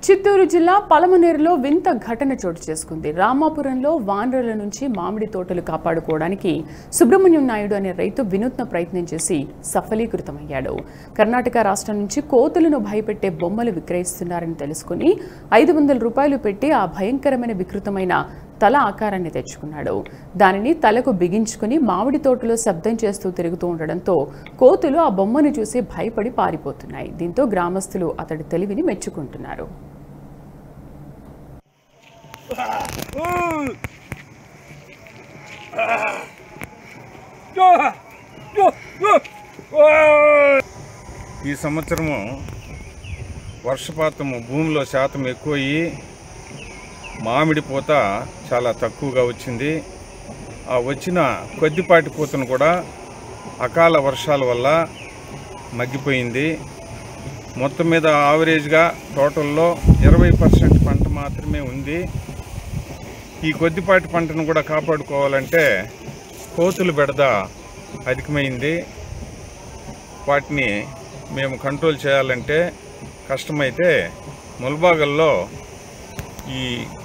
చిత్తూరు జిల్లా పలమనేరులో వింత ఘటన చోటు చేసుకుంది రామాపురంలో వానరుల నుంచి మామిడి తోటలు కాపాడుకోవడానికి సుబ్రహ్మణ్యం నాయుడు అనే రైతు వినూత్న ప్రయత్నం చేసి సఫలీకృతమయ్యాడు కర్ణాటక రాష్ట్రం నుంచి కోతులను భయపెట్టే బొమ్మలు విక్రయిస్తున్నారని తెలుసుకుని ఐదు వందల రూపాయలు పెట్టి ఆ భయంకరమైన వికృతమైన తల ఆకారాన్ని తెచ్చుకున్నాడు దానిని తలకు బిగించుకుని మామిడి తోటలో శబ్దం చేస్తూ తిరుగుతూ ఉండడంతో కోతులు ఆ బొమ్మను చూసి భయపడి పారిపోతున్నాయి దీంతో గ్రామస్తులు అతడి తెలివిని మెచ్చుకుంటున్నారు ఈ సంవత్సరము వర్షపాతము భూమిలో శాతం ఎక్కువయ్యి మామిడి పూత చాలా తక్కువగా వచ్చింది ఆ వచ్చిన కొద్దిపాటి పూతను కూడా అకాల వర్షాల వల్ల మగ్గిపోయింది మొత్తం మీద ఆవరేజ్గా టోటల్లో ఇరవై పర్సెంట్ పంట మాత్రమే ఉంది ఈ కొద్దిపాటి పంటను కూడా కాపాడుకోవాలంటే కోతులు బెడద అధికమైంది వాటిని మేము కంట్రోల్ చేయాలంటే కష్టమైతే ముల్బాగల్లో ఈ